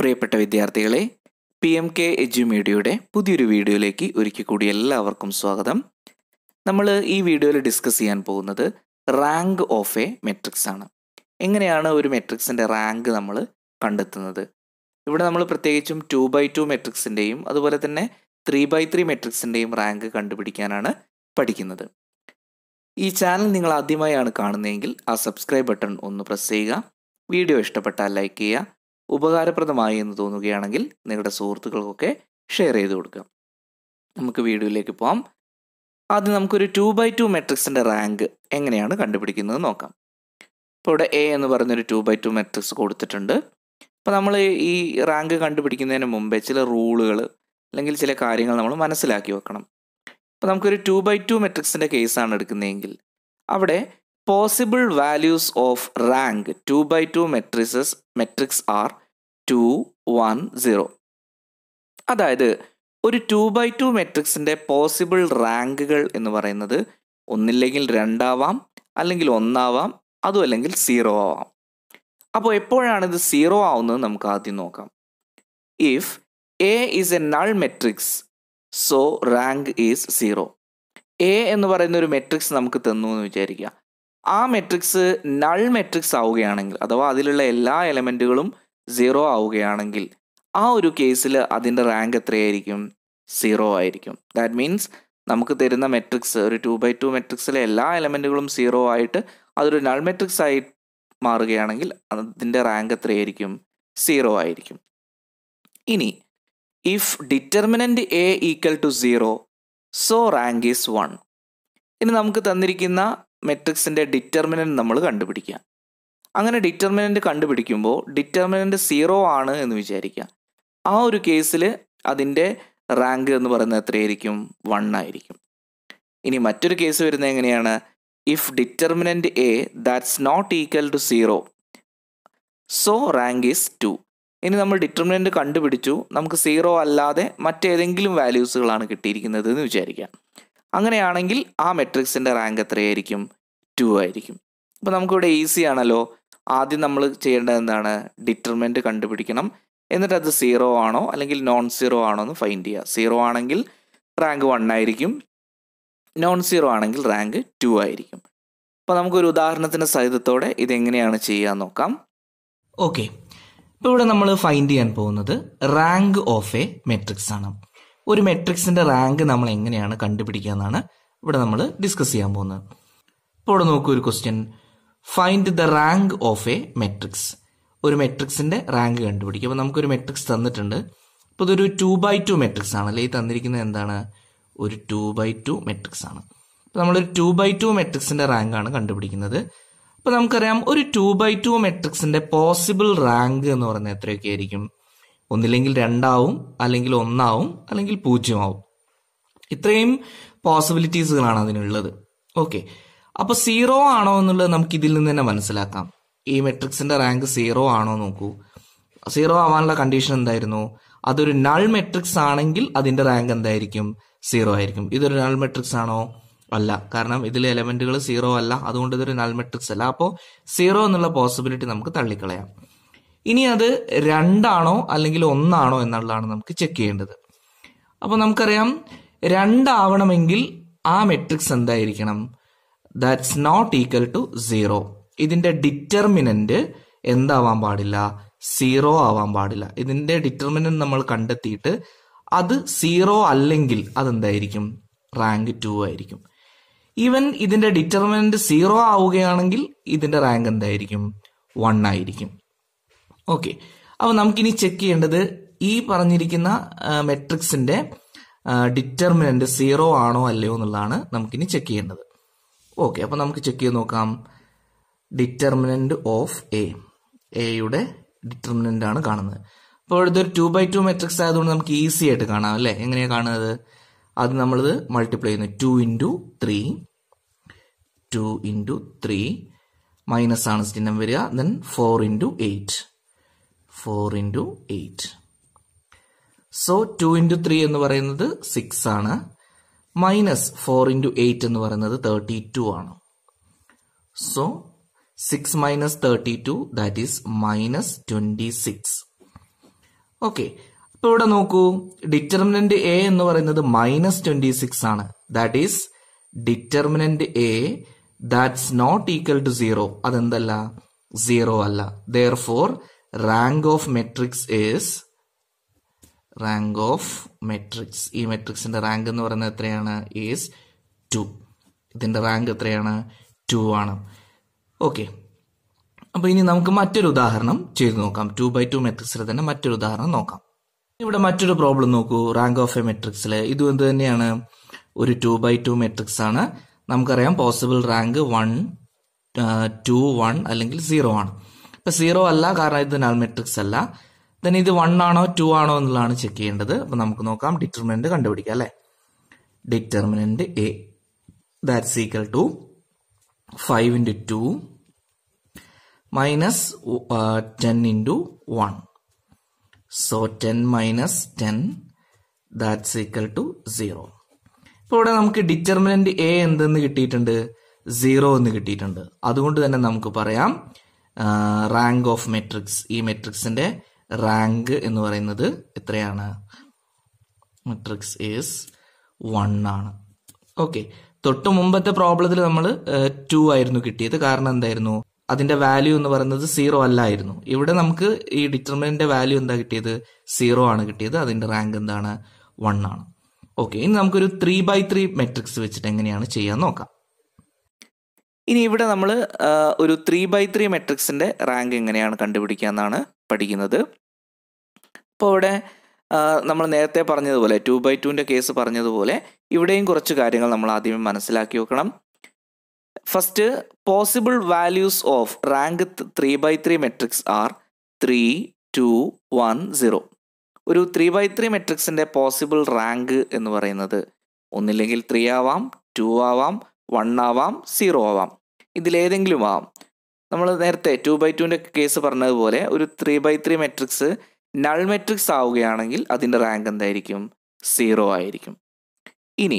പ്രിയപ്പെട്ട വിദ്യാർത്ഥികളെ P M K എജ്യുമീഡിയയുടെ പുതിയൊരു വീഡിയോയിലേക്ക് ഒരിക്കൽ കൂടി എല്ലാവർക്കും സ്വാഗതം നമ്മൾ ഈ വീഡിയോയിൽ ഡിസ്കസ് ചെയ്യാൻ പോകുന്നത് റാങ്ക് ഓഫ് എ മെട്രിക്സ് ആണ് എങ്ങനെയാണ് ഒരു മെട്രിക്സിൻ്റെ റാങ്ക് നമ്മൾ കണ്ടെത്തുന്നത് ഇവിടെ നമ്മൾ പ്രത്യേകിച്ചും ടു ബൈ ടു മെട്രിക്സിൻ്റെയും അതുപോലെ തന്നെ ത്രീ ബൈ ത്രീ മെട്രിക്സിൻ്റെയും റാങ്ക് കണ്ടുപിടിക്കാനാണ് പഠിക്കുന്നത് ഈ ചാനൽ നിങ്ങൾ ആദ്യമായാണ് കാണുന്നതെങ്കിൽ ആ സബ്സ്ക്രൈബ് ബട്ടൺ ഒന്ന് പ്രസ് ചെയ്യുക വീഡിയോ ഇഷ്ടപ്പെട്ടാൽ ലൈക്ക് ചെയ്യുക ഉപകാരപ്രദമായി എന്ന് തോന്നുകയാണെങ്കിൽ നിങ്ങളുടെ സുഹൃത്തുക്കൾക്കൊക്കെ ഷെയർ ചെയ്ത് കൊടുക്കുക നമുക്ക് വീഡിയോയിലേക്ക് പോകാം ആദ്യം നമുക്കൊരു ടു ബൈ ടു മെട്രിക്സിൻ്റെ റാങ്ക് എങ്ങനെയാണ് കണ്ടുപിടിക്കുന്നത് നോക്കാം ഇപ്പോൾ ഇവിടെ എ എന്ന് പറയുന്നൊരു ടു ബൈ ടു മെട്രിക്സ് കൊടുത്തിട്ടുണ്ട് അപ്പോൾ നമ്മൾ ഈ റാങ്ക് കണ്ടുപിടിക്കുന്നതിന് മുമ്പേ ചില റൂളുകൾ അല്ലെങ്കിൽ ചില കാര്യങ്ങൾ നമ്മൾ മനസ്സിലാക്കി വെക്കണം അപ്പോൾ നമുക്കൊരു ടു ബൈ ടു മെട്രിക്സിൻ്റെ കേസാണ് എടുക്കുന്നതെങ്കിൽ അവിടെ possible values of rank two by two matrices matrix are two one zero അതായത് ഒരു ടു ബൈ ടു മെട്രിക്സിൻ്റെ പോസിബിൾ റാങ്കുകൾ എന്ന് പറയുന്നത് ഒന്നില്ലെങ്കിൽ രണ്ടാവാം അല്ലെങ്കിൽ ഒന്നാവാം അതും അല്ലെങ്കിൽ സീറോ ആവാം അപ്പോൾ എപ്പോഴാണ് ഇത് സീറോ ആവുന്നത് നമുക്ക് ആദ്യം നോക്കാം if A is a null matrix so rank is zero A എന്ന് പറയുന്ന ഒരു മെട്രിക്സ് നമുക്ക് തന്നു എന്ന് വിചാരിക്കുക ആ മെട്രിക്സ് നൾ മെട്രിക്സ് ആവുകയാണെങ്കിൽ അഥവാ അതിലുള്ള എല്ലാ എലമെൻറ്റുകളും സീറോ ആവുകയാണെങ്കിൽ ആ ഒരു കേസിൽ അതിൻ്റെ റാങ്ക് എത്രയായിരിക്കും സീറോ ആയിരിക്കും ദാറ്റ് മീൻസ് നമുക്ക് തരുന്ന മെട്രിക്സ് ഒരു ടു ബൈ ടു മെട്രിക്സിലെ എല്ലാ എലമെൻറ്റുകളും സീറോ ആയിട്ട് അതൊരു നൾ മെട്രിക്സ് ആയി മാറുകയാണെങ്കിൽ അതിൻ്റെ റാങ്ക് എത്രയായിരിക്കും സീറോ ആയിരിക്കും ഇനി if determinant A equal to zero so rank is one ഇനി നമുക്ക് തന്നിരിക്കുന്ന മെട്രിക്സിൻ്റെ ഡിറ്റർമിനൻ്റ് നമ്മൾ കണ്ടുപിടിക്കുക അങ്ങനെ ഡിറ്റർമിനൻ്റ് കണ്ടുപിടിക്കുമ്പോൾ ഡിറ്റർമിനൻ്റ് സീറോ ആണ് എന്ന് വിചാരിക്കുക ആ ഒരു കേസിൽ അതിൻ്റെ റാങ്ക് എന്ന് പറയുന്നത് എത്രയായിരിക്കും വൺ ആയിരിക്കും ഇനി മറ്റൊരു കേസ് വരുന്നത് എങ്ങനെയാണ് if determinant A that's not equal to zero so rank is two ഇനി നമ്മൾ ഡിറ്റർമിനൻ്റ് കണ്ടുപിടിച്ചു നമുക്ക് സീറോ അല്ലാതെ മറ്റേതെങ്കിലും വാല്യൂസുകളാണ് കിട്ടിയിരിക്കുന്നത് എന്ന് വിചാരിക്കാം അങ്ങനെയാണെങ്കിൽ ആ മെട്രിക്സിൻ്റെ റാങ്ക് എത്രയായിരിക്കും ടു ആയിരിക്കും അപ്പോൾ നമുക്കിവിടെ ഈസി ആണല്ലോ ആദ്യം നമ്മൾ ചെയ്യേണ്ടത് എന്താണ് ഡിറ്റർമെൻറ്റ് കണ്ടുപിടിക്കണം എന്നിട്ട് അത് സീറോ ആണോ അല്ലെങ്കിൽ നോൺ സീറോ ആണോ എന്ന് ഫൈൻഡ് ചെയ്യുക സീറോ ആണെങ്കിൽ റാങ്ക് വൺ ആയിരിക്കും നോൺ സീറോ ആണെങ്കിൽ റാങ്ക് ടു ആയിരിക്കും അപ്പോൾ നമുക്കൊരു ഉദാഹരണത്തിൻ്റെ സഹിതത്തോടെ ഇതെങ്ങനെയാണ് ചെയ്യാൻ നോക്കാം ഓക്കെ ഇപ്പോൾ ഇവിടെ നമ്മൾ ഫൈൻഡ് ചെയ്യാൻ പോകുന്നത് റാങ്ക് ഓഫ് എ മെട്രിക്സ് ആണ് ഒരു മെട്രിക്സിന്റെ റാങ്ക് നമ്മൾ എങ്ങനെയാണ് കണ്ടുപിടിക്കുക എന്നാണ് ഇവിടെ നമ്മൾ ഡിസ്കസ് ചെയ്യാൻ പോകുന്നത് ഇപ്പോൾ ഇവിടെ നോക്കൂ ഒരു question find the rank of A matrix ഒരു മെട്രിക്സിന്റെ റാങ്ക് കണ്ടുപിടിക്കുക അപ്പോൾ നമുക്കൊരു മെട്രിക്സ് തന്നിട്ടുണ്ട് അപ്പോൾ ഇതൊരു ടു ബൈ ടു മെട്രിക്സ് ആണ് അല്ലെ ഈ തന്നിരിക്കുന്നത് എന്താണ് ഒരു ടു ബൈ ടു മെട്രിക്സ് ആണ് അപ്പോൾ നമ്മളൊരു ടു ബൈ ടു മെട്രിക്സിന്റെ റാങ്ക് ആണ് കണ്ടുപിടിക്കുന്നത് അപ്പോൾ നമുക്കറിയാം ഒരു ടു ബൈ ടു മെട്രിക്സിന്റെ പോസിബിൾ റാങ്ക് എന്ന് പറയുന്നത് എത്രയൊക്കെ ആയിരിക്കും ഒന്നില്ലെങ്കിൽ രണ്ടാവും അല്ലെങ്കിൽ ഒന്നാവും അല്ലെങ്കിൽ പൂജ്യമാവും ഇത്രയും പോസിബിലിറ്റീസുകളാണ് അതിനുള്ളത് ഓക്കെ അപ്പോൾ സീറോ ആണോ എന്നുള്ളത് നമുക്ക് ഇതിൽ നിന്ന് തന്നെ മനസ്സിലാക്കാം ഈ മെട്രിക്സിന്റെ റാങ്ക് സീറോ ആണോ നോക്കൂ സീറോ ആവാനുള്ള കണ്ടീഷൻ എന്തായിരുന്നു അതൊരു നൾ മെട്രിക്സ് ആണെങ്കിൽ അതിന്റെ റാങ്ക് എന്തായിരിക്കും സീറോ ആയിരിക്കും ഇതൊരു നൾ മെട്രിക്സ് ആണോ അല്ല കാരണം ഇതിലെ എലമെന്റുകൾ സീറോ അല്ല അതുകൊണ്ട് ഇതൊരു നൾ മെട്രിക്സ് അല്ല അപ്പോൾ സീറോ എന്നുള്ള പോസിബിലിറ്റി നമുക്ക് തള്ളിക്കളയാം ഇനി അത് രണ്ടാണോ അല്ലെങ്കിൽ ഒന്നാണോ എന്നുള്ളതാണ് നമുക്ക് ചെക്ക് ചെയ്യേണ്ടത് അപ്പോൾ നമുക്കറിയാം രണ്ടാവണമെങ്കിൽ ആ മെട്രിക്സ് എന്തായിരിക്കണം that's not equal to zero ഇതിന്റെ ഡിറ്റർമിനന്റ് എന്താവാൻ പാടില്ല സീറോ ആവാൻ പാടില്ല ഇതിന്റെ ഡിറ്റർമിനന്റ് നമ്മൾ കണ്ടെത്തിയിട്ട് അത് സീറോ അല്ലെങ്കിൽ അതെന്തായിരിക്കും റാങ്ക് ടു ആയിരിക്കും ഈവൻ ഇതിന്റെ ഡിറ്റർമിനന്റ് സീറോ ആവുകയാണെങ്കിൽ ഇതിന്റെ റാങ്ക് എന്തായിരിക്കും വൺ ആയിരിക്കും ഓക്കെ അപ്പോൾ നമുക്കിനി ചെക്ക് ചെയ്യേണ്ടത് ഈ പറഞ്ഞിരിക്കുന്ന മെട്രിക്സിന്റെ ഡിറ്റർമിനന്റ് സീറോ ആണോ അല്ലയോ എന്നുള്ളതാണ് നമുക്കിനി ചെക്ക് ചെയ്യേണ്ടത് ഓക്കെ അപ്പോൾ നമുക്ക് ചെക്ക് ചെയ്ത് നോക്കാം ഡിറ്റർമിനന്റ് ഓഫ് എ എയുടെ ഡിറ്റർമിനന്റ് ആണ് കാണുന്നത് അപ്പോൾ ഇതൊരു ടു ബൈ ടു മെട്രിക്സ് ആയതുകൊണ്ട് നമുക്ക് ഈസി ആയിട്ട് കാണാം അല്ലേ എങ്ങനെയാണ് കാണുന്നത് അത് നമ്മളിത് മൾട്ടിപ്ലൈ ചെയ്യുന്നു two into three two into three minus ആണ് ചിഹ്നം വരിക then four into eight four into eight so two into three എന്ന് പറയുന്നത് സിക്സ് ആണ് മൈനസ് ഫോർ ഇൻറ്റു എയ്റ്റ് എന്ന് പറയുന്നത് തേർട്ടി ടു ആണ് so six minus thirty two that is minus twenty six okay അപ്പൊ ഇവിടെ നോക്കൂ ഡിറ്റർമിനന്റ് എ എന്ന് പറയുന്നത് മൈനസ് ട്വന്റി സിക്സ് ആണ് that is determinant A that's not equal to zero അതെന്തല്ല സീറോ അല്ല therefore rank of matrix is rank of matrix ഈ മെട്രിക്സിന്റെ റാങ്ക് എന്ന് പറയുന്നത് എത്രയാണ് ഈസ് ടു ഇതിന്റെ റാങ്ക് എത്രയാണ് ടു ആണ് ഓക്കെ അപ്പൊ ഇനി നമുക്ക് മറ്റൊരു ഉദാഹരണം ചെയ്തു നോക്കാം ടു ബൈ ടു മെട്രിക്സിൽ തന്നെ മറ്റൊരു ഉദാഹരണം നോക്കാം ഇവിടെ മറ്റൊരു പ്രോബ്ലം നോക്കൂ റാങ്ക് ഓഫ് എ മെട്രിക്സിൽ ഇതും എന്ത് തന്നെയാണ് ഒരു ടു ബൈ ടു മെട്രിക്സ് ആണ് നമുക്കറിയാം possible rank one two one അല്ലെങ്കിൽ സീറോ ആണ് ഇപ്പൊ സീറോ അല്ല കാരണം ഇത് നൾ മെട്രിക്സ് അല്ല ദെൻ ഇത് വൺ ആണോ ടു ആണോ എന്നുള്ളതാണ് ചെക്ക് ചെയ്യേണ്ടത് അപ്പൊ നമുക്ക് നോക്കാം ഡിറ്റർമിനന്റ് കണ്ടുപിടിക്കാം അല്ലെ determinant A that's equal to five into two minus ten into one so ten minus ten that's equal to zero ഇപ്പോൾ ഇവിടെ നമുക്ക് ഡിറ്റർമിനന്റ് എ എന്തെന്ന് കിട്ടിയിട്ടുണ്ട് സീറോ എന്ന് കിട്ടിയിട്ടുണ്ട് അതുകൊണ്ട് തന്നെ നമുക്ക് പറയാം റാങ്ക് ഓഫ് മെട്രിക്സ് ഈ മെട്രിക്സിന്റെ റാങ്ക് എന്ന് പറയുന്നത് എത്രയാണ് മെട്രിക്സ് ഈസ് വൺ ആണ് ഓക്കെ തൊട്ട് മുമ്പത്തെ പ്രോബ്ലത്തിൽ നമ്മൾ ടു ആയിരുന്നു കിട്ടിയത് കാരണം എന്തായിരുന്നു അതിന്റെ വാല്യൂ എന്ന് പറയുന്നത് സീറോ അല്ലായിരുന്നു ഇവിടെ നമുക്ക് ഈ ഡിറ്റർമിനന്റ് വാല്യൂ എന്താ കിട്ടിയത് സീറോ ആണ് കിട്ടിയത് അതിന്റെ റാങ്ക് എന്താണ് വൺ ആണ് ഓക്കെ ഇനി നമുക്കൊരു ത്രീ ബൈ ത്രീ മെട്രിക്സ് വെച്ചിട്ട് എങ്ങനെയാണ് ചെയ്യാൻ നോക്കാം ഇനി ഇവിടെ നമ്മൾ ഒരു ത്രീ ബൈ ത്രീ മെട്രിക്സിന്റെ റാങ്ക് എങ്ങനെയാണ് കണ്ടുപിടിക്കുക എന്നാണ് പഠിക്കുന്നത് അപ്പോൾ ഇവിടെ നമ്മൾ നേരത്തെ പറഞ്ഞതുപോലെ ടു ബൈ ടുവിൻ്റെ കേസ് പറഞ്ഞതുപോലെ ഇവിടെയും കുറച്ച് കാര്യങ്ങൾ നമ്മൾ ആദ്യമേ മനസ്സിലാക്കി വെക്കണം first possible values of rank three by three matrix are three two one zero ഒരു ത്രീ ബൈ ത്രീ മെട്രിക്സിന്റെ പോസിബിൾ റാങ്ക് എന്ന് പറയുന്നത് ഒന്നില്ലെങ്കിൽ ത്രീ ആവാം ടു ആവാം വൺ ആവാം സീറോ ആവാം ഇതിലേതെങ്കിലും ആവാം നമ്മൾ നേരത്തെ ടു ബൈ ടുവിൻ്റെ കേസ് പറഞ്ഞതുപോലെ ഒരു three by three matrix null matrix ആവുകയാണെങ്കിൽ അതിൻ്റെ റാങ്ക് എന്തായിരിക്കും സീറോ ആയിരിക്കും ഇനി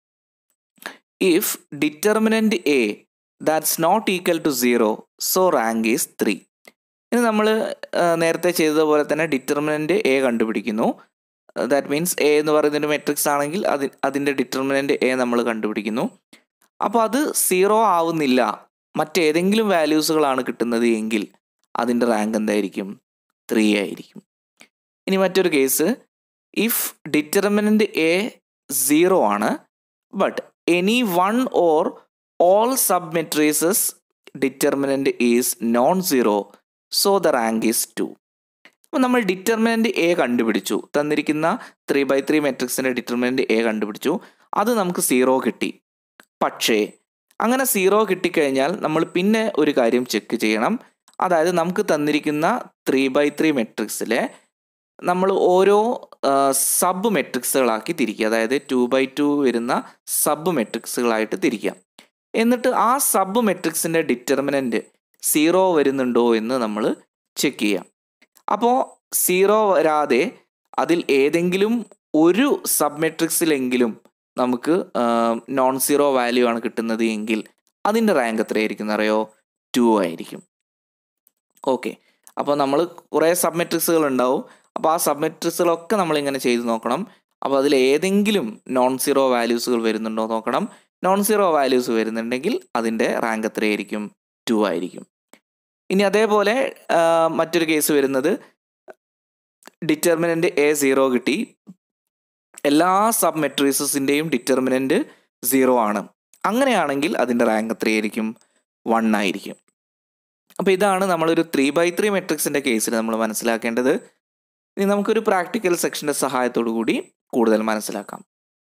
if determinant A that's not equal to zero so rank is three ഇനി നമ്മൾ നേരത്തെ ചെയ്തതുപോലെ തന്നെ ഡിറ്റർമിനന്റ് എ കണ്ടുപിടിക്കുന്നു ദാറ്റ് മീൻസ് എ എന്ന് പറയുന്ന ഒരു മെട്രിക്സ് ആണെങ്കിൽ അതി അതിൻ്റെ ഡിറ്റർമിനന്റ് എ നമ്മൾ കണ്ടുപിടിക്കുന്നു അപ്പോൾ അത് സീറോ ആവുന്നില്ല മറ്റേതെങ്കിലും വാല്യൂസുകളാണ് കിട്ടുന്നത് എങ്കിൽ അതിൻ്റെ റാങ്ക് എന്തായിരിക്കും ത്രീ ആയിരിക്കും ഇനി മറ്റൊരു case if determinant A zero ആണ് but any one or all sub matrices determinant is non zero so the rank is two അപ്പോൾ നമ്മൾ ഡിറ്റർമിനന്റ് എ കണ്ടുപിടിച്ചു തന്നിരിക്കുന്ന ത്രീ ബൈ ത്രീ മെട്രിക്സിന്റെ ഡിറ്റർമിനന്റ് എ കണ്ടുപിടിച്ചു അത് നമുക്ക് സീറോ കിട്ടി പക്ഷേ അങ്ങനെ സീറോ കിട്ടിക്കഴിഞ്ഞാൽ നമ്മൾ പിന്നെ ഒരു കാര്യം ചെക്ക് ചെയ്യണം അതായത് നമുക്ക് തന്നിരിക്കുന്ന ത്രീ ബൈ ത്രീ മെട്രിക്സിലെ നമ്മൾ ഓരോ സബ് മെട്രിക്സുകളാക്കി തിരിക്കുക അതായത് ടു ബൈ ടു വരുന്ന സബ് മെട്രിക്സുകളായിട്ട് തിരിക്കാം എന്നിട്ട് ആ സബ് മെട്രിക്സിൻ്റെ ഡിറ്റർമിനൻറ്റ് സീറോ വരുന്നുണ്ടോ എന്ന് നമ്മൾ ചെക്ക് ചെയ്യാം അപ്പോൾ സീറോ വരാതെ അതിൽ ഏതെങ്കിലും ഒരു സബ് മെട്രിക്സിലെങ്കിലും നമുക്ക് നോൺ സീറോ വാല്യൂ ആണ് കിട്ടുന്നത് എങ്കിൽ അതിൻ്റെ റാങ്ക് എത്രയായിരിക്കും അറിയോ ടു ആയിരിക്കും ഓക്കെ അപ്പോൾ നമ്മൾ കുറേ സബ് മെട്രിക്സുകൾ ഉണ്ടാവും അപ്പോൾ ആ സബ് മെട്രിക്സുകളൊക്കെ നമ്മളിങ്ങനെ ചെയ്ത് നോക്കണം അപ്പോൾ അതിൽ ഏതെങ്കിലും നോൺ സീറോ വാല്യൂസുകൾ വരുന്നുണ്ടോ നോക്കണം നോൺ സീറോ വാല്യൂസ് വരുന്നുണ്ടെങ്കിൽ അതിൻ്റെ റാങ്ക് എത്രയായിരിക്കും ടു ആയിരിക്കും ഇനി അതേപോലെ മറ്റൊരു കേസ് വരുന്നത് ഡിറ്റർമിനൻ്റ് എ സീറോ കിട്ടി എല്ലാ സബ് മെട്രീസസിൻ്റെയും ഡിറ്റർമിനൻ്റ് സീറോ ആണ് അങ്ങനെയാണെങ്കിൽ അതിൻ്റെ റാങ്ക് എത്രയായിരിക്കും വൺ ആയിരിക്കും അപ്പോൾ ഇതാണ് നമ്മളൊരു ത്രീ ബൈ ത്രീ മെട്രിക്സിൻ്റെ കേസിൽ നമ്മൾ മനസ്സിലാക്കേണ്ടത് ഇനി നമുക്കൊരു പ്രാക്ടിക്കൽ സെക്ഷൻ്റെ സഹായത്തോടു കൂടി കൂടുതൽ മനസ്സിലാക്കാം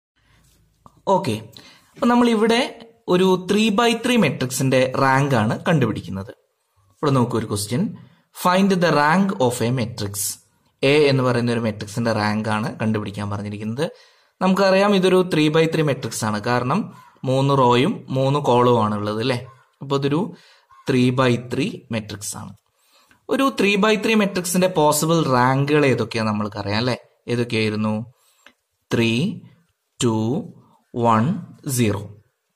ഓക്കെ അപ്പം നമ്മൾ ഇവിടെ ഒരു ത്രീ ബൈ ത്രീ മെട്രിക്സിന്റെ റാങ്ക് ആണ് കണ്ടുപിടിക്കുന്നത് ഇവിടെ നോക്കൂ ഒരു question find the rank of A matrix A എന്ന് പറയുന്ന ഒരു മെട്രിക്സിന്റെ റാങ്ക് ആണ് കണ്ടുപിടിക്കാൻ പറഞ്ഞിരിക്കുന്നത് നമുക്കറിയാം ഇതൊരു ത്രീ ബൈ ത്രീ മെട്രിക്സ് ആണ് കാരണം മൂന്ന് റോയും മൂന്ന് കോളവും ആണ് ഉള്ളത് അല്ലേ അപ്പോൾ ഇതൊരു ത്രീ ബൈ ത്രീ മെട്രിക്സ് ആണ് ഒരു ത്രീ ബൈ ത്രീ മെട്രിക്സിന്റെ പോസിബിൾ റാങ്കുകൾ ഏതൊക്കെയാണ് നമ്മൾക്കറിയാം അല്ലേ ഏതൊക്കെയായിരുന്നു ത്രീ ടു വൺ സീറോ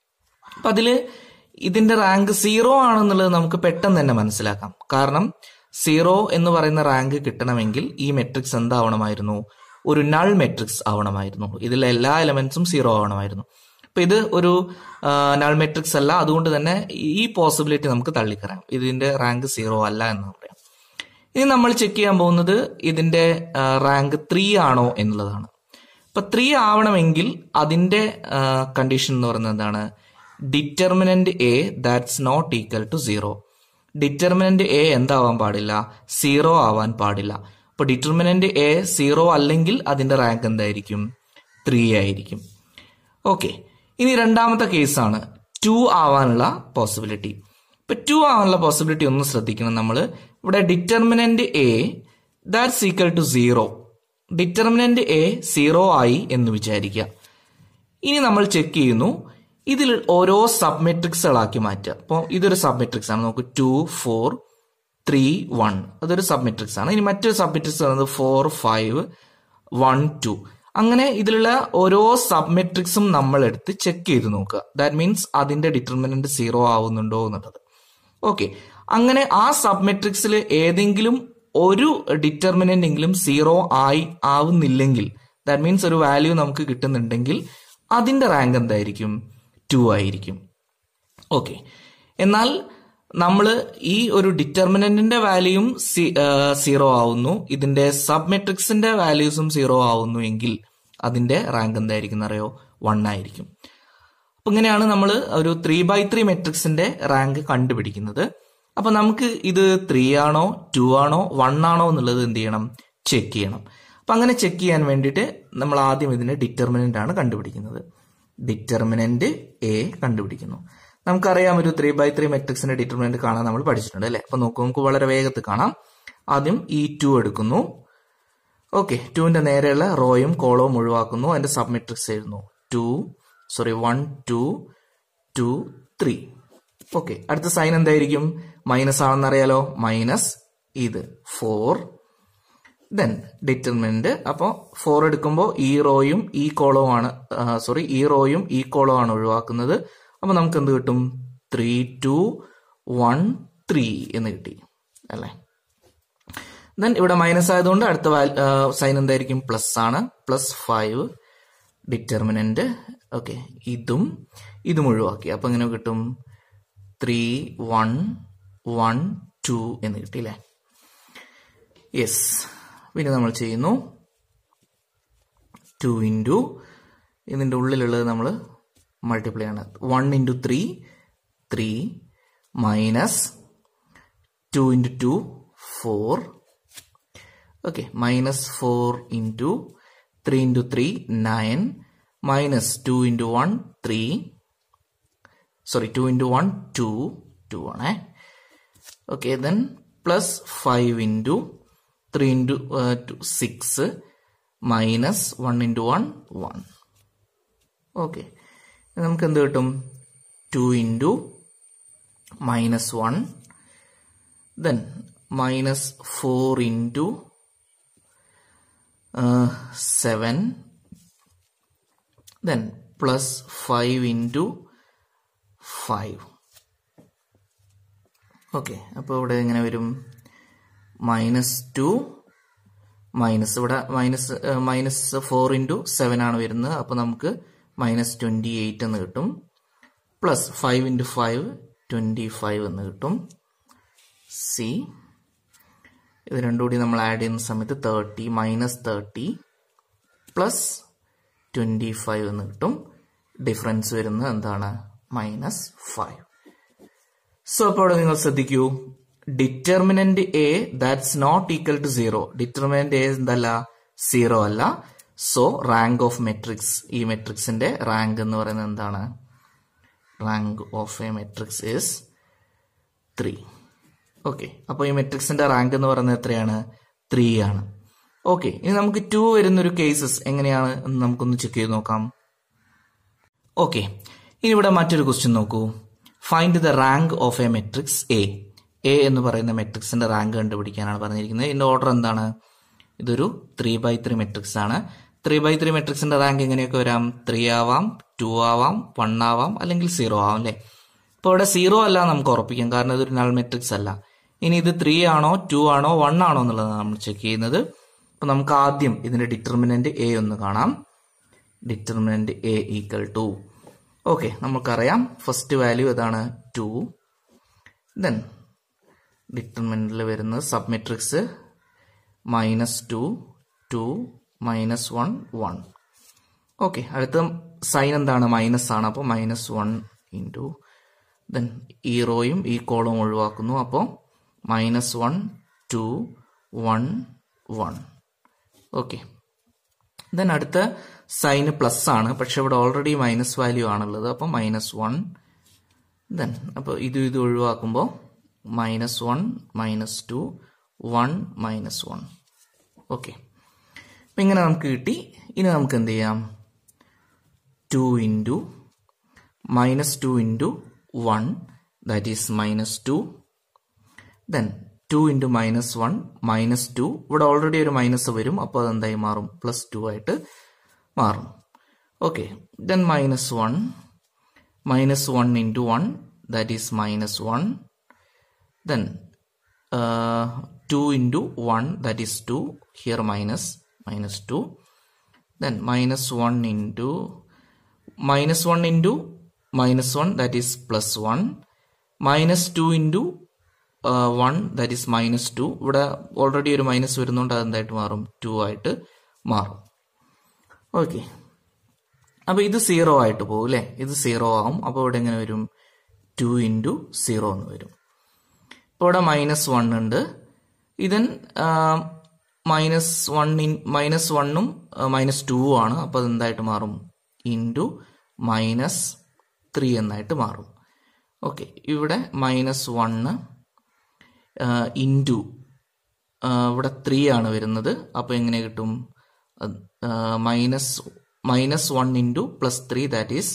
അപ്പം അതിൽ ഇതിന്റെ റാങ്ക് സീറോ ആണെന്നുള്ളത് നമുക്ക് പെട്ടെന്ന് തന്നെ മനസ്സിലാക്കാം കാരണം സീറോ എന്ന് പറയുന്ന റാങ്ക് കിട്ടണമെങ്കിൽ ഈ മെട്രിക്സ് എന്താവണമായിരുന്നു ഒരു നൾ മെട്രിക്സ് ആവണമായിരുന്നു ഇതിലെ എല്ലാ എലമെന്റ്സും സീറോ ആവണമായിരുന്നു അപ്പൊ ഇത് ഒരു നൾ മെട്രിക്സ് അല്ല അതുകൊണ്ട് തന്നെ ഈ പോസിബിലിറ്റി നമുക്ക് തള്ളിക്കറാം ഇതിന്റെ റാങ്ക് സീറോ അല്ല എന്ന് പറയാം ഇനി നമ്മൾ ചെക്ക് ചെയ്യാൻ പോകുന്നത് ഇതിന്റെ റാങ്ക് ത്രീ ആണോ എന്നുള്ളതാണ് ഇപ്പൊ ത്രീ ആവണമെങ്കിൽ അതിന്റെ കണ്ടീഷൻ എന്ന് പറയുന്നത് എന്താണ് determinant A that's not equal to zero determinant A എന്താവാൻ പാടില്ല സീറോ ആവാൻ പാടില്ല അപ്പൊ ഡിറ്റർമിനന്റ് എ സീറോ അല്ലെങ്കിൽ അതിന്റെ റാങ്ക് എന്തായിരിക്കും ത്രീ ആയിരിക്കും ഓക്കെ ഇനി രണ്ടാമത്തെ കേസാണ് ടു ആവാനുള്ള പോസിബിലിറ്റി ഇപ്പൊ ടു ആവാനുള്ള പോസിബിലിറ്റി ഒന്ന് ശ്രദ്ധിക്കണം നമ്മൾ ഇവിടെ determinant A that's equal to zero determinant A zero ആയി എന്ന് വിചാരിക്കുക ഇനി നമ്മൾ ചെക്ക് ചെയ്യുന്നു ഇതിൽ ഓരോ സബ് മെട്രിക്സുകളാക്കി മാറ്റുക അപ്പോൾ ഇതൊരു സബ് മെട്രിക്സ് ആണ് നമുക്ക് ടു ഫോർ ത്രീ വൺ അതൊരു സബ് മെട്രിക്സ് ആണ് ഇനി മറ്റൊരു സബ് മെട്രിക്സ് പറയുന്നത് ഫോർ ഫൈവ് വൺ ടു അങ്ങനെ ഇതിലുള്ള ഓരോ സബ് മെട്രിക്സും നമ്മൾ എടുത്ത് ചെക്ക് ചെയ്ത് നോക്കുക ദാറ്റ് മീൻസ് അതിന്റെ ഡിറ്റർമിനന്റ് സീറോ ആവുന്നുണ്ടോ എന്നുള്ളത് ഓക്കെ അങ്ങനെ ആ സബ് മെട്രിക്സിൽ ഏതെങ്കിലും ഒരു ഡിറ്റർമിനന്റ് എങ്കിലും സീറോ ആയി ആവുന്നില്ലെങ്കിൽ ദാറ്റ് മീൻസ് ഒരു വാല്യൂ നമുക്ക് കിട്ടുന്നുണ്ടെങ്കിൽ അതിന്റെ റാങ്ക് എന്തായിരിക്കും ടു ആയിരിക്കും ഓക്കെ എന്നാൽ നമ്മൾ ഈ ഒരു ഡിറ്റർമിനന്റിന്റെ വാല്യൂയും സീറോ ആവുന്നു ഇതിന്റെ സബ് മെട്രിക്സിന്റെ വാല്യൂസും സീറോ ആവുന്നു എങ്കിൽ അതിന്റെ റാങ്ക് എന്തായിരിക്കും അറിയോ വൺ ആയിരിക്കും അപ്പൊ ഇങ്ങനെയാണ് നമ്മൾ ഒരു ത്രീ ബൈ ത്രീ മെട്രിക്സിന്റെ റാങ്ക് കണ്ടുപിടിക്കുന്നത് അപ്പൊ നമുക്ക് ഇത് ത്രീ ആണോ ടു ആണോ വൺ ആണോ എന്നുള്ളത് എന്ത് ചെയ്യണം ചെക്ക് ചെയ്യണം അപ്പൊ അങ്ങനെ ചെക്ക് ചെയ്യാൻ വേണ്ടിയിട്ട് നമ്മൾ ആദ്യം ഇതിന്റെ ഡിറ്റർമിനന്റ് ആണ് കണ്ടുപിടിക്കുന്നത് ഡിറ്റർമിനന്റ് എ കണ്ടുപിടിക്കുന്നു നമുക്കറിയാം ഒരു ത്രീ ബൈ ത്രീ മെട്രിക്സിന്റെ ഡിറ്റർമിനന്റ് കാണാൻ നമ്മൾ പഠിച്ചിട്ടുണ്ട് അല്ലെ അപ്പൊ നോക്കൂ നമുക്ക് വളരെ വേഗത്തിൽ കാണാം ആദ്യം ഈ ടു എടുക്കുന്നു ഓക്കെ ടുവിന്റെ നേരെയുള്ള റോയും കോളവും ഒഴിവാക്കുന്നു അതിന്റെ സബ് മെട്രിക്സ് എഴുതുന്നു two sorry one two two three okay അടുത്ത സൈൻ എന്തായിരിക്കും മൈനസ് ആണെന്ന് അറിയാലോ മൈനസ് ഇത് ഫോർ ദെൻ ഡിറ്റർമിനന്റ് അപ്പോൾ ഫോർ എടുക്കുമ്പോൾ ഈ റോയും ഈ കോളവും ആണ് സോറി ഈ റോയും ഈ കോളവും ആണ് ഒഴിവാക്കുന്നത് അപ്പൊ നമുക്ക് എന്ത് കിട്ടും ത്രീ ടു വൺ ത്രീ എന്ന് കിട്ടി അല്ലേ ദെൻ ഇവിടെ മൈനസ് ആയതുകൊണ്ട് അടുത്ത സൈൻ എന്തായിരിക്കും പ്ലസ് ആണ് പ്ലസ് ഫൈവ് ഡിറ്റർമിനന്റ് ഓക്കെ ഇതും ഇതും ഒഴിവാക്കി അപ്പൊ എങ്ങനെ കിട്ടും ത്രീ വൺ വൺ ടു എന്ന് കിട്ടി അല്ലേ യെസ് പിന്നെ നമ്മൾ ചെയ്യുന്നു ടു ഇൻറ്റു ഇതിൻ്റെ ഉള്ളിലുള്ളത് നമ്മൾ മൾട്ടിപ്ലൈ ആണ് one into three three minus two into two four okay minus four into three into three nine minus two into one three sorry two into one two two ആണേ okay then plus five into three into two six minus one into one one okay നമുക്ക് എന്ത് കിട്ടും two into minus one then minus four into seven then plus five into five okay അപ്പോൾ ഇവിടെ എങ്ങനെ വരും minus two minus ഇവിടെ minus minus four into seven ആണ് വരുന്നത് അപ്പോൾ നമുക്ക് മൈനസ് ട്വൻറ്റി എയ്റ്റ് എന്ന് കിട്ടും plus five into five twenty five എന്ന് കിട്ടും സി ഇത് രണ്ടും കൂടി നമ്മൾ ആഡ് ചെയ്യുന്ന സമയത്ത് thirty minus thirty plus twenty five എന്ന് കിട്ടും ഡിഫറൻസ് വരുന്നത് എന്താണ് മൈനസ് ഫൈവ് സോ അപ്പോൾ ഇവിടെ നിങ്ങൾ ശ്രദ്ധിക്കൂ determinant A that's not equal to zero determinant A എന്തല്ല സീറോ അല്ല സോ റാങ്ക് ഓഫ് മെട്രിക്സ് ഈ മെട്രിക്സിന്റെ റാങ്ക് എന്ന് പറയുന്നത് എന്താണ് rank of A matrix is three okay അപ്പോൾ ഈ മെട്രിക്സിന്റെ റാങ്ക് എന്ന് പറയുന്നത് എത്രയാണ് ത്രീ ആണ് ഓക്കെ ഇനി നമുക്ക് ടു വരുന്നൊരു കേസസ് എങ്ങനെയാണ് എന്ന് നമുക്കൊന്ന് ചെക്ക് ചെയ്ത് നോക്കാം ഓക്കെ ഇനി ഇവിടെ മറ്റൊരു ക്വസ്റ്റ്യൻ നോക്കൂ find the rank of A matrix A A എന്ന് പറയുന്ന മെട്രിക്സിന്റെ റാങ്ക് കണ്ടുപിടിക്കാനാണ് പറഞ്ഞിരിക്കുന്നത് ഇതിന്റെ ഓർഡർ എന്താണ് ഇതൊരു ത്രീ ബൈ ത്രീ മെട്രിക്സ് ആണ് ത്രീ ബൈ ത്രീ മെട്രിക്സിന്റെ റാങ്ക് എങ്ങനെയൊക്കെ വരാം ത്രീ ആവാം ടു ആവാം വൺ ആവാം അല്ലെങ്കിൽ സീറോ ആവാം അല്ലേ ഇപ്പോൾ ഇവിടെ സീറോ അല്ല നമുക്ക് ഉറപ്പിക്കാം കാരണം ഇതൊരു നൾ മെട്രിക്സ് അല്ല ഇനി ഇത് ത്രീ ആണോ ടു ആണോ വൺ ആണോ എന്നുള്ളതാണ് നമ്മൾ ചെക്ക് ചെയ്യുന്നത് അപ്പൊ നമുക്ക് ആദ്യം ഇതിന്റെ ഡിറ്റർമിനന്റ് എ ഒന്ന് കാണാം determinant A equal to okay നമുക്കറിയാം ഫസ്റ്റ് വാല്യൂ ഏതാണ് ടു ദെൻ ഡിറ്റർമിനന്റിൽ വരുന്നത് submatrix minus two two minus one one okay അടുത്ത സൈൻ എന്താണ് മൈനസ് ആണ് അപ്പോൾ മൈനസ് വൺ ഇൻറ്റു ദെൻ ഈ റോയും ഈ കോളും ഒഴിവാക്കുന്നു അപ്പോൾ minus one two one one okay then അടുത്ത സൈന് പ്ലസ് ആണ് പക്ഷെ ഇവിടെ ഓൾറെഡി മൈനസ് വാല്യൂ ആണുള്ളത് അപ്പോൾ മൈനസ് വൺ ദെൻ അപ്പോൾ ഇത് ഇത് ഒഴിവാക്കുമ്പോൾ minus one minus two one minus one okay അപ്പം ഇങ്ങനെ നമുക്ക് കിട്ടി ഇനി നമുക്ക് എന്ത് ചെയ്യാം two into minus two into one that is minus two then two into minus one minus two ഇവിടെ ഓൾറെഡി ഒരു മൈനസ് വരും അപ്പോൾ അതെന്തായി മാറും പ്ലസ് ടു ആയിട്ട് മാറും okay then minus one minus one into one that is minus one then two into one that is two here minus minus two then minus one into minus one into minus one that is plus one minus two into one that is minus two ഇവിടെ already ഒരു minus വരുന്നതുകൊണ്ട് അതെന്തായിട്ട് മാറും to ആയിട്ട് മാറും okay അപ്പോൾ ഇത് zero ആയിട്ട് പോകും അല്ലേ ഇത് സീറോ ആവും അപ്പോൾ ഇവിടെ എങ്ങനെ വരും ടു ഇൻറ്റു സീറോ എന്ന് വരും ഇപ്പോൾ ഇവിടെ മൈനസ് വൺ ഉണ്ട് ഇതൻ മൈനസ് വൺ ഇൻ മൈനസ് വണ്ണും മൈനസ് ടു ആണ് അപ്പോൾ അതെന്തായിട്ട് മാറും ഇൻറ്റു മൈനസ് ത്രീ എന്നായിട്ട് മാറും ഓക്കെ ഇവിടെ മൈനസ് വണ്ണ് ഇൻറ്റു ഇവിടെ ത്രീ ആണ് വരുന്നത് അപ്പോൾ എങ്ങനെ കിട്ടും minus minus one into plus three that is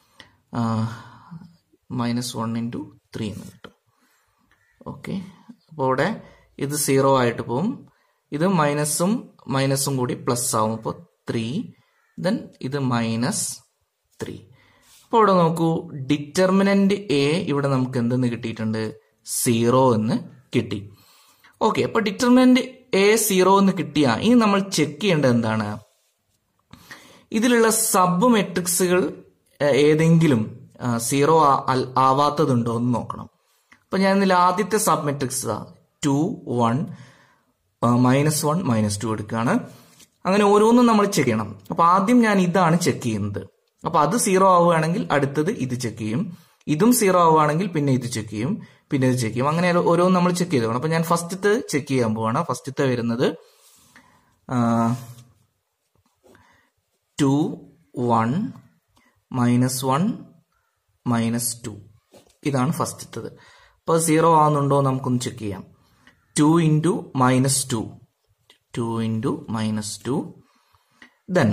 minus one into three എന്ന് കിട്ടും ഓക്കെ അപ്പോൾ ഇവിടെ ഇത് സീറോ ആയിട്ട് പോവും ഇത് മൈനസും മൈനസും കൂടി പ്ലസ് ആവും അപ്പോൾ ത്രീ ദെൻ ഇത് മൈനസ് ത്രീ അപ്പോൾ ഇവിടെ നോക്കൂ ഡിറ്റർമിനന്റ് എ ഇവിടെ നമുക്ക് എന്തെന്ന് കിട്ടിയിട്ടുണ്ട് സീറോ എന്ന് കിട്ടി ഓക്കെ അപ്പോൾ ഡിറ്റർമിനന്റ് എ സീറോ എന്ന് കിട്ടിയ ഇനി നമ്മൾ ചെക്ക് ചെയ്യേണ്ടത് എന്താണ് ഇതിലുള്ള സബ് മെട്രിക്സുകൾ ഏതെങ്കിലും സീറോ ആവാത്തതുണ്ടോ എന്ന് നോക്കണം അപ്പൊ ഞാൻ ഇതിൽ ആദ്യത്തെ sub matrix two one minus one minus two എടുക്കുകയാണ് അങ്ങനെ ഓരോന്നും നമ്മൾ ചെക്ക് ചെയ്യണം അപ്പൊ ആദ്യം ഞാൻ ഇതാണ് ചെക്ക് ചെയ്യുന്നത് അപ്പൊ അത് സീറോ ആവുകയാണെങ്കിൽ അടുത്തത് ഇത് ചെക്ക് ചെയ്യും ഇതും സീറോ ആവുകയാണെങ്കിൽ പിന്നെ ഇത് ചെക്ക് ചെയ്യും പിന്നെ ഇത് ചെക്ക് ചെയ്യും അങ്ങനെ ഓരോന്നും നമ്മൾ ചെക്ക് ചെയ്ത് അപ്പൊ ഞാൻ ഫസ്റ്റത്തെ ചെക്ക് ചെയ്യാൻ പോവാണ് ഫസ്റ്റത്തെ വരുന്നത് two one minus one minus two ഇതാണ് ഫസ്റ്റത്തത് അപ്പോൾ സീറോ ആവുന്നുണ്ടോ നമുക്കൊന്ന് ചെക്ക് ചെയ്യാം two into minus two two into minus two then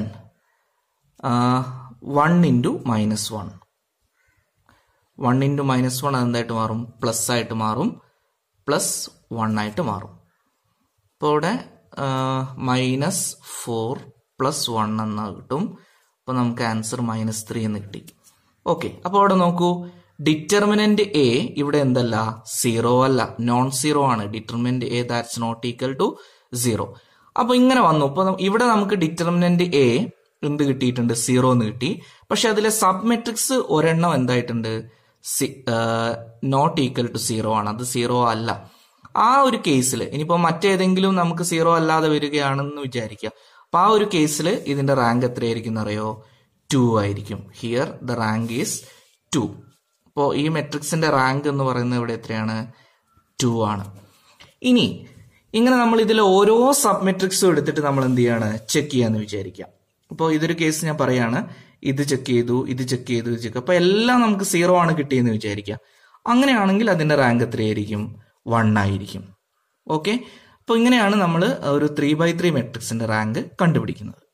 one into minus one one into minus one അതെന്തായിട്ട് മാറും പ്ലസ് ആയിട്ട് മാറും പ്ലസ് വൺ ആയിട്ട് മാറും അപ്പോൾ ഇവിടെ മൈനസ് ഫോർ പ്ലസ് വൺ എന്ന് കിട്ടും അപ്പോൾ നമുക്ക് ആൻസർ മൈനസ് ത്രീ എന്ന് കിട്ടി ഓക്കെ അപ്പോൾ അവിടെ നോക്കൂ ഡിറ്റർമിനന്റ് എ ഇവിടെ എന്തല്ല സീറോ അല്ല നോൺ സീറോ ആണ് determinant A that's not equal to zero അപ്പൊ ഇങ്ങനെ വന്നു ഇപ്പൊ ഇവിടെ നമുക്ക് ഡിറ്റർമിനന്റ് എ എന്ത് കിട്ടിയിട്ടുണ്ട് സീറോ എന്ന് കിട്ടി പക്ഷെ അതിലെ സബ് മെട്രിക്സ് ഒരെണ്ണം എന്തായിട്ടുണ്ട് നോട്ട് ഈക്വൽ ടു സീറോ ആണ് അത് സീറോ അല്ല ആ ഒരു കേസിൽ ഇനിയിപ്പോ മറ്റേതെങ്കിലും നമുക്ക് സീറോ അല്ലാതെ വരികയാണെന്ന് വിചാരിക്കുക അപ്പൊ ആ ഒരു കേസിൽ ഇതിന്റെ റാങ്ക് എത്രയായിരിക്കും എന്നറിയോ ടു ആയിരിക്കും here the rank is two അപ്പോൾ ഈ മെട്രിക്സിന്റെ റാങ്ക് എന്ന് പറയുന്നത് ഇവിടെ എത്രയാണ് ടു ആണ് ഇനി ഇങ്ങനെ നമ്മൾ ഇതിലെ ഓരോ സബ് മെട്രിക്സും എടുത്തിട്ട് നമ്മൾ എന്ത് ചെയ്യാണ് ചെക്ക് ചെയ്യാന്ന് വിചാരിക്കാം അപ്പോൾ ഇതൊരു കേസ് ഞാൻ പറയാണ് ഇത് ചെക്ക് ചെയ്തു ഇത് ചെക്ക് ചെയ്തു ഇത് ചെക്ക് അപ്പൊ എല്ലാം നമുക്ക് സീറോ ആണ് കിട്ടിയെന്ന് വിചാരിക്കാം അങ്ങനെയാണെങ്കിൽ അതിന്റെ റാങ്ക് എത്രയായിരിക്കും വൺ ആയിരിക്കും ഓക്കെ അപ്പോൾ ഇങ്ങനെയാണ് നമ്മൾ ഒരു ത്രീ ബൈ ത്രീ മെട്രിക്സിന്റെ റാങ്ക് കണ്ടുപിടിക്കുന്നത്